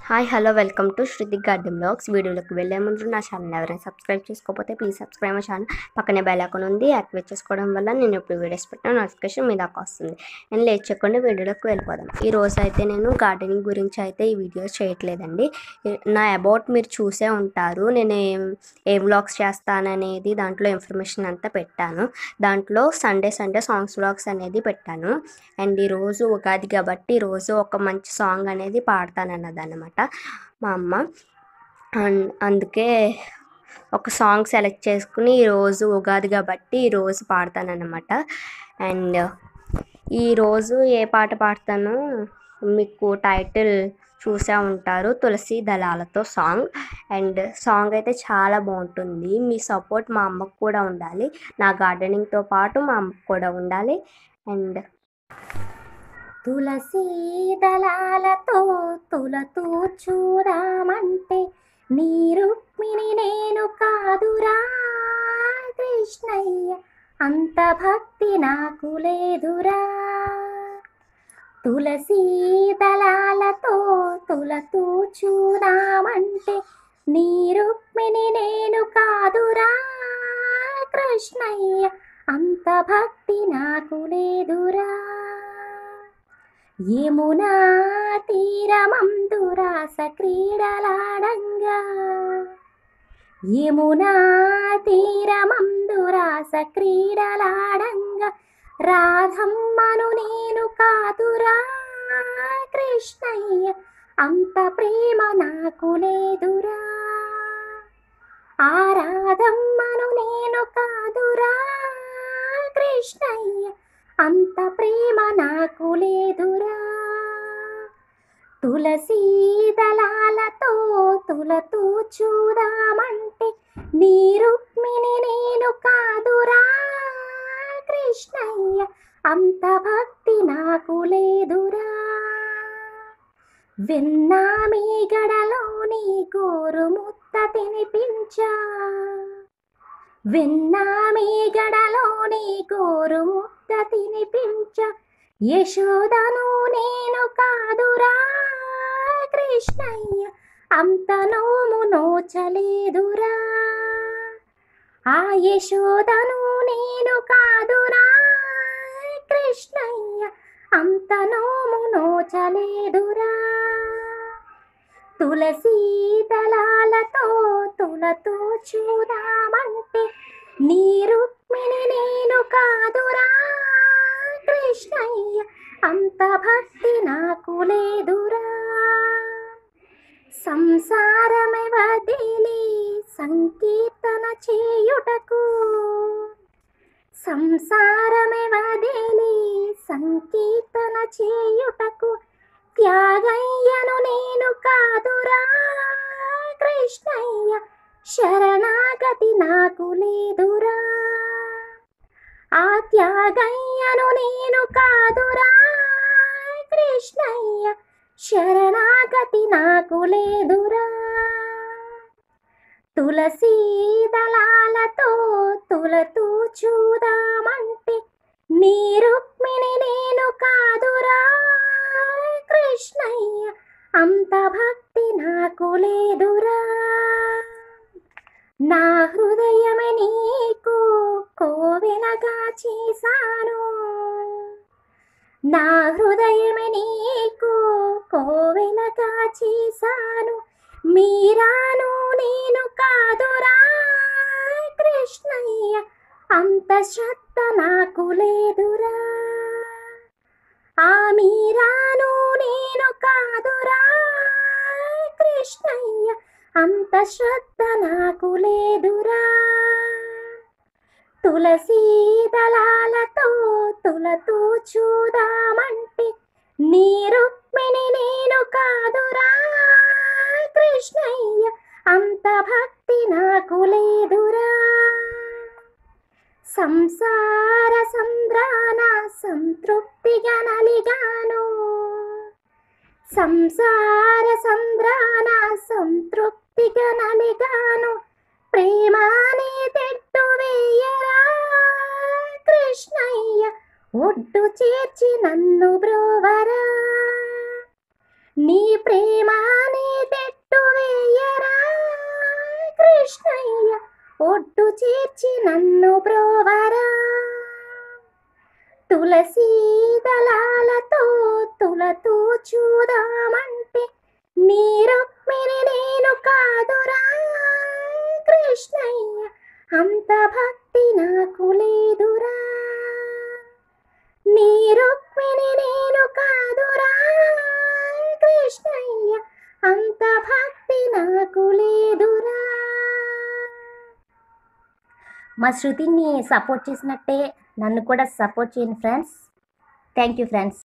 hi hello welcome to Shruti garden blogs వీడియోలోకి వెళ్ళే ముందు నా ఛానల్ ఎవరైనా సబ్స్క్రైబ్ చేసుకోకపోతే ప్లీజ్ సబ్స్క్రైబ్ మై ఛానల్ పక్కనే బెల్ ఐకాన్ ఉంది యాక్టివేట్ చేసుకోవడం వల్ల నేను ఇప్పుడు వీడియోస్ పెట్టిన నోటిఫికేషన్ మీ దాకా వస్తుంది నేను లేట్ చేయకుండా వీడియోలోకి వెళ్ళిపోదాం ఈ రోజు అయితే నేను గార్డెనింగ్ గురించి అయితే ఈ వీడియోస్ చేయట్లేదండి ఈ- నా అబౌట్ మీరు చూసే ఉంటారు నేను ఏం ఏ వ్లాగ్స్ చేస్తాననేది దాంట్లో ఇన్ఫర్మేషన్ అంతా పెట్టాను దాంట్లో సండే సండే సాంగ్స్ వ్లాగ్స్ అనేది పెట్టాను అండ్ ఈరోజు ఉగాది కాబట్టి ఈరోజు ఒక మంచి సాంగ్ అనేది పాడతానన్నది అనమాట మా అమ్మ అండ్ అందుకే ఒక సాంగ్ సెలెక్ట్ చేసుకుని ఈరోజు ఉగాది కాబట్టి ఈరోజు పాడతానన్నమాట అండ్ ఈరోజు ఏ పాట పాడతానో మీకు టైటిల్ చూసే ఉంటారు తులసి దళాలతో సాంగ్ అండ్ సాంగ్ అయితే చాలా బాగుంటుంది మీ సపోర్ట్ మా అమ్మకు కూడా ఉండాలి నా గార్డెనింగ్తో పాటు మా అమ్మకు కూడా ఉండాలి అండ్ తులసీ దళాలతో తులతూ చూదామంటే నీ రుక్మిణి నేను కాదురా కృష్ణయ్య అంత భక్తి నాకు లేదురా తులసీ దళాలతో తులతూ చూదామంటే నీ రుక్మిణి నేను కాదురా కృష్ణయ్య అంత భక్తి నాకు లేదురా యమునా తీరమందురాస క్రీడలాడంగా యమునా తీరమందురాస క్రీడలాడంగా రాధమ్మను నేను కాదురా కృష్ణయ్య అంత ప్రేమ నాకు లేదురా ఆ రాధమ్మను నేను కాదురా కృష్ణయ్య అంత ప్రేమ నాకు లేదురా తులసీ దళాలతో తులతూ చూదామంటే నీ రుక్మిణి నేను కాదురా కృష్ణయ్య అంత భక్తి నాకు లేదురా విన్నా మీ గడలోని గోరు ముత్త తినిపించా విన్నా మీ గడలోని గోరు ముద్ద తినిపించ యశోదను నేను కాదురా కృష్ణయ్య అంత నోము నోచలేదురా ఆ యశోదను నేను కాదురా కృష్ణయ్య అంత నోము నోచలేదురా తులసీ దళాలతో తులతో చూదామంటే నీ రుక్మిణి నేను కాదురా కృష్ణయ్య అంత భక్తి నాకు లేదురా సంసారమే వదిలి సంకీర్తన చేయుటకు సంసారమే వదిలి సంకీర్తన చేయుటకు త్యాగయ్యను నేను కాదురా కృష్ణయ్య శరణాగతి నాకు లేదురా ఆ త్యాగయ్యను నేను కాదురా కృష్ణయ్య శరణాగతి నాకు లేదురా తులసీ దళాలతో తులతూ చూదామంటే నీ రుక్మిణి నేను కాదురా కృష్ణయ్య అంత భక్తి నాకు లేదురా నా హృదయమే నీకు కోవెలగా చేశాను నా హృదయమే నీకు కోవెలగా చేశాను మీరాను నేను కాదురా కృష్ణయ్య అంత శ్రద్ధ నాకు లేదురా ఆ మీరాను నేను కాదురా కృష్ణయ్య అంత శ్రద్ధ నాకు లేదురా తులసీ దళాలతో తులతూ చూదామంటే నీ రుక్మిణి నేను కాదురా కృష్ణయ్య అంత భక్తి నాకు లేదురా సంసార సంద్రాన సంతృప్తిగా నలిగాను సంసార సంద్రాన సంతృప్తిగా నలిగాను ప్రేమాని తెట్టు వేయరా కృష్ణయ్య ఒడ్డు చేర్చి నన్ను బ్రోవరా నీ ప్రేమాని తులసి దళాలతో తులతూ చూదామంటే నీ రుక్మిణి నేను కాదురా కృష్ణయ్య అంత భక్తి నాకు లేదురా నీ రుక్మిణి నేను కాదురా కృష్ణయ్య అంత భక్తి నాకు లేదురా మా శృతిని సపోర్ట్ చేసినట్టే నన్ను కూడా సపోర్ట్ చేయండి ఫ్రెండ్స్ థ్యాంక్ యూ ఫ్రెండ్స్